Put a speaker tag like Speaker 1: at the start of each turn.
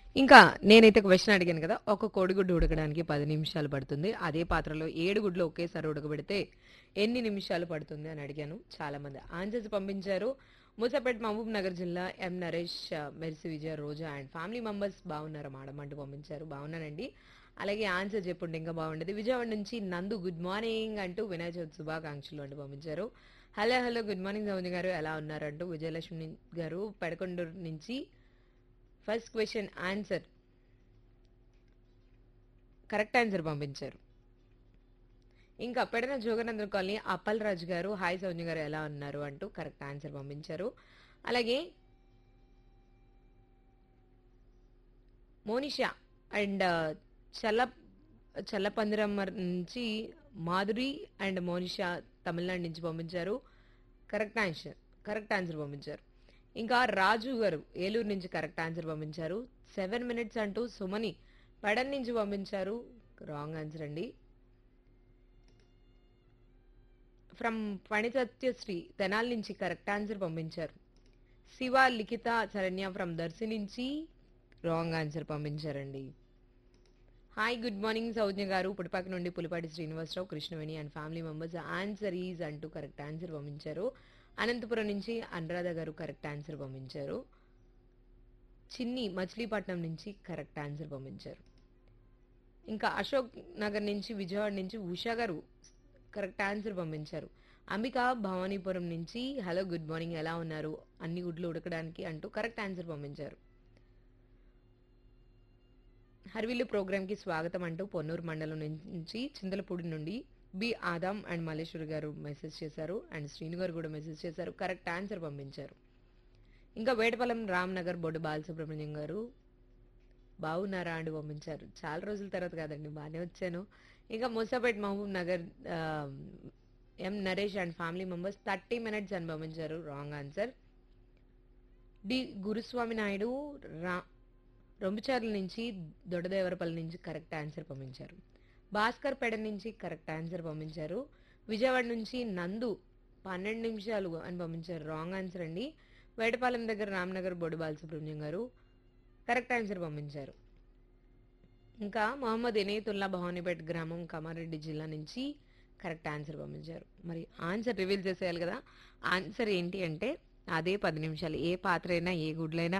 Speaker 1: ఇంకా నేనైతే క్వశ్చన్ అడిగాను కదా ఒక కోడిగుడ్డు ఉడకడానికి పది నిమిషాలు పడుతుంది అదే పాత్రలో ఏడు గుడ్లు ఒకేసారి ఉడకబెడితే ఎన్ని నిమిషాలు పడుతుంది అని అడిగాను చాలా మంది ఆన్సర్స్ పంపించారు మూసాపేట్ మహబూబ్ నగర్ జిల్లా M Naresh Mercy Vijaya Roja and family members బాగున్నారు మేడం అంటూ పంపించారు బాగున్నానండి అలాగే ఆన్సర్ చెప్పుంటే ఇంకా బాగుండేది విజయవాడ నుంచి నందు గుడ్ మార్నింగ్ అంటూ వినాయక చవితి శుభాకాంక్షలు అంటూ పంపించారు హలో హలో గుడ్ మార్నింగ్ సౌంద్ గారు ఎలా ఉన్నారంటూ విజయలక్ష్మి గారు పెడకొండూరు నుంచి first question answer correct answer పంపించారు ఇంకా పెడన జోగనందన్ కాలనీ అప్పల్ రాజు గారు హాయ్ సౌజన్య గారు ఎలా ఉన్నారు అంటూ కరెక్ట్ ఆన్సర్ పంపించారు అలాగే మోనిషా అండ్ చల్ల చల్లపందిరం నుంచి మాధురి అండ్ మోనిషా తమిళనాడు నుంచి పంపించారు కరెక్ట్ ఆన్సర్ కరెక్ట్ ఆన్సర్ పంపించారు ఇంకా రాజు గారు ఏలూరు నుంచి కరెక్ట్ ఆన్సర్ పంపించారు సెవెన్ మినిట్స్ అంటూ సుమని పడన్ నుంచి పంపించారు రాంగ్ ఆన్సర్ అండి ఫ్రమ్ పణిసత్యశ్రీ తెనాల్ నుంచి కరెక్ట్ ఆన్సర్ పంపించారు శివ లిఖిత శరణ్య ఫ్రమ్ దర్శి నుంచి రాంగ్ ఆన్సర్ పంపించారండి హాయ్ గుడ్ మార్నింగ్ సౌజ్ఞ గారు పుడిపాక నుండి Pulipati Srinivasarao Krishnaveni and family members answer is అంటూ కరెక్ట్ ఆన్సర్ పంపించారు అనంతపురం నుంచి అనురాధ గారు కరెక్ట్ ఆన్సర్ పంపించారు చిన్ని మచిలీపట్నం నుంచి కరెక్ట్ ఆన్సర్ పంపించారు ఇంకా అశోక్ నగర్ నుంచి విజయవాడ నుంచి ఉషా గారు కరెక్ట్ ఆన్సర్ పంపించారు అంబిక భవానీపురం నుంచి హలో గుడ్ మార్నింగ్ ఎలా ఉన్నారు అన్ని గుడ్లు ఉడకడానికి అంటూ కరెక్ట్ ఆన్సర్ పంపించారు హర్విల్లు ప్రోగ్రామ్కి స్వాగతం అంటూ పొన్నూరు మండలం నుంచి చింతలపూడి నుండి బి ఆదాం అండ్ మల్లేశ్వరి గారు మెసేజ్ చేశారు అండ్ శ్రీను గారు కూడా మెసేజ్ చేశారు కరెక్ట్ ఆన్సర్ పంపించారు ఇంకా వేటపాలెం రామ్నగర్ బొడ్డు బాలసుబ్రహ్మణ్యం గారు బాగున్నారా అండి పంపించారు చాలా రోజుల తర్వాత కాదండి బాగానే వచ్చాను ఇంకా ముసాపేట్ మహబూబ్ నగర్ ఆ, M Naresh and family members thirty minutes అని పంపించారు wrong answer D Guruswamy Naidu రా రొంబుచార్ల నుంచి దొడ్డదేవరపల్లి నుంచి కరెక్ట్ ఆన్సర్ పంపించారు భాస్కర్ పెడ నుంచి కరెక్ట్ ఆన్సర్ పంపించారు విజయవాడ నుంచి నందు పన్నెండు నిమిషాలు అని పంపించారు రాంగ్ ఆన్సర్ అండి వేటపాలెం దగ్గర రామ్నగర్ బొడి బాలసుబ్రహ్మణ్యం గారు కరెక్ట్ ఆన్సర్ పంపించారు ఇంకా మొహమ్మద్ ఇనేతుల్లా భవానీపేట్ గ్రామం కామారెడ్డి జిల్లా నుంచి కరెక్ట్ ఆన్సర్ పంపించారు మరి ఆన్సర్ రివీల్ చేసేయాలి కదా ఆన్సర్ ఏంటి అంటే అదే పది నిమిషాలు ఏ పాత్ర అయినా ఏ గుడ్లైనా